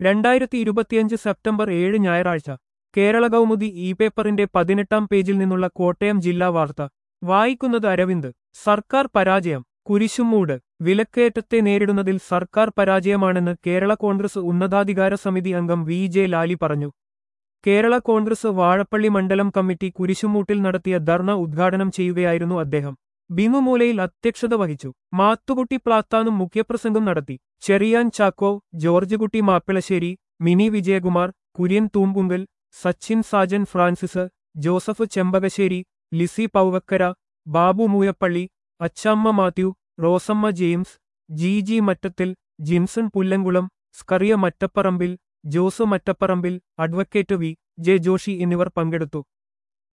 രണ്ടായിരത്തി ഇരുപത്തിയഞ്ച് സെപ്റ്റംബർ ഏഴ് ഞായറാഴ്ച കേരള കൗമുദി ഇ പേപ്പറിന്റെ പതിനെട്ടാം പേജിൽ നിന്നുള്ള കോട്ടയം ജില്ലാ വാർത്ത വായിക്കുന്നത് അരവിന്ദ് സർക്കാർ പരാജയം കുരിശുമൂട് വിലക്കയറ്റത്തെ നേരിടുന്നതിൽ സർക്കാർ പരാജയമാണെന്ന് കേരള കോൺഗ്രസ് ഉന്നതാധികാര സമിതി അംഗം വി ജെ ലാലി പറഞ്ഞു കേരള കോൺഗ്രസ് വാഴപ്പള്ളി മണ്ഡലം കമ്മിറ്റി കുരിശുമൂട്ടിൽ നടത്തിയ ധർണ ഉദ്ഘാടനം ചെയ്യുകയായിരുന്നു അദ്ദേഹം ബിനുമൂലയിൽ അധ്യക്ഷത വഹിച്ചു മാത്തുകുട്ടി പ്ലാത്താനും മുഖ്യപ്രസംഗം നടത്തി Cherian Chacko George Kutty Mappilassery Mini Vijayakumar Kurian Thoombunkal Sachin Sajan Francis Joseph Chempakassery Lizzy Pauvakkara Babu Mooyappally Achamma Mathew Rosamma James G G Mattathil Jinson Pullankulam Scaria Mattaparambil Jose Mattaparambil advocate V J Joshi എന്നിവർ പങ്കെടുത്തു